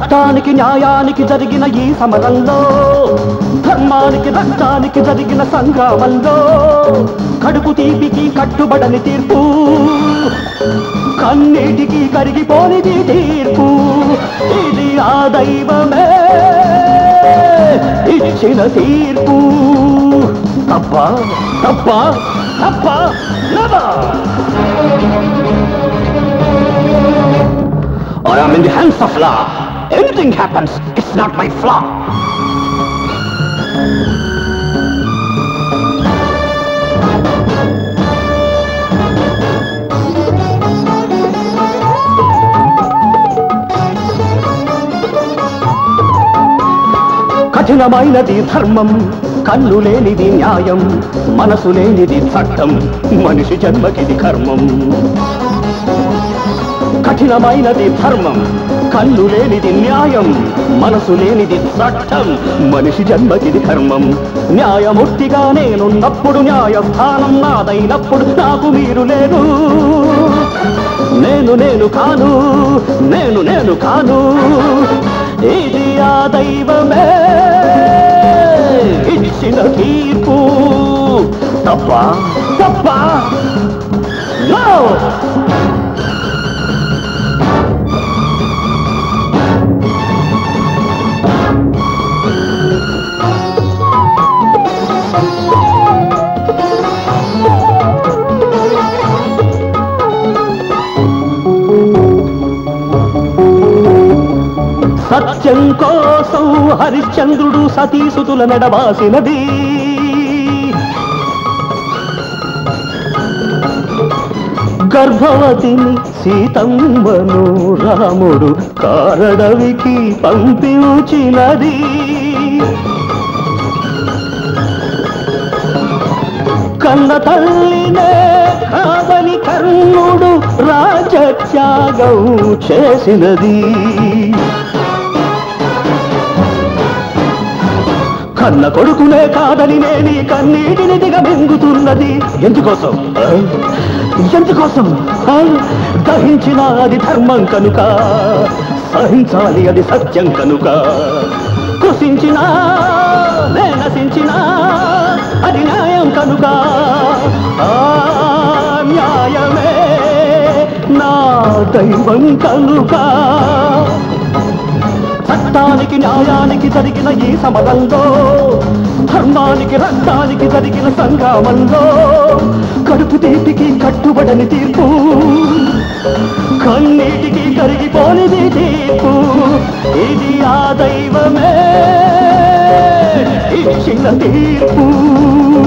చట్టానికి న్యాయానికి జరిగిన ఈ సమరంలో ధర్మానికి రక్తానికి జరిగిన సంగ్రామంలో కడుపు తీపికి కట్టుబడని తీర్పు కన్నీటికి కరిగిపోనిది తీర్పు ఇది ఆ దైవమే ఇచ్చిన తీర్పు తప్ప తప్ప తప్ప never. or I'm in the hands of law. Anything happens, it's not my flaw. కఠినమైనది ధర్మం కన్ను లేనిది న్యాయం మనసు లేనిది చట్టం మనిషి జన్మకిది కర్మం కఠినమైనది ధర్మం కన్ను లేనిది న్యాయం మనసు లేనిది చట్టం మనిషి జన్మకిది కర్మం న్యాయమూర్తిగా నేనున్నప్పుడు న్యాయస్థానం నాదైనప్పుడు నాకు మీరు లేరు నేను నేను కాను నేను నేను కాను ఇది ఆ దైవమే ఇచ్చిన తీర్పు తప్ప తప్ప No! సత్యం కోసం హరిశ్చంద్రుడు సతీసుతుల నడవాసినది గర్భవతిని సీతమ్మను రాముడు కారడవికి పంపించినది కన్న తల్లినే కావని కర్ణుడు రాజత్యాగం చేసినది కన్న కొడుకునే కాదని నేని కన్నీటిని దిగమింగుతున్నది ఎందుకోసం ఆ? ఎందుకోసం ఆ? దహించిన అది ధర్మం కనుక సహించాలి అది సత్యం కనుక కృషించిన నే నశించిన అది న్యాయం కనుక ఆ న్యాయమే నా దైవం కనుక చట్టానికి న్యాయానికి జరిగిన ఈ సమరంలో ధర్మానికి రక్తానికి జరిగిన సంగ్రామంలో కడుపు తీపికి కట్టుబడని తీర్పు కన్నీటికి కరిగిపోనిది తీర్పు ఇది ఆ దైవమే ఇచ్చిన తీర్పు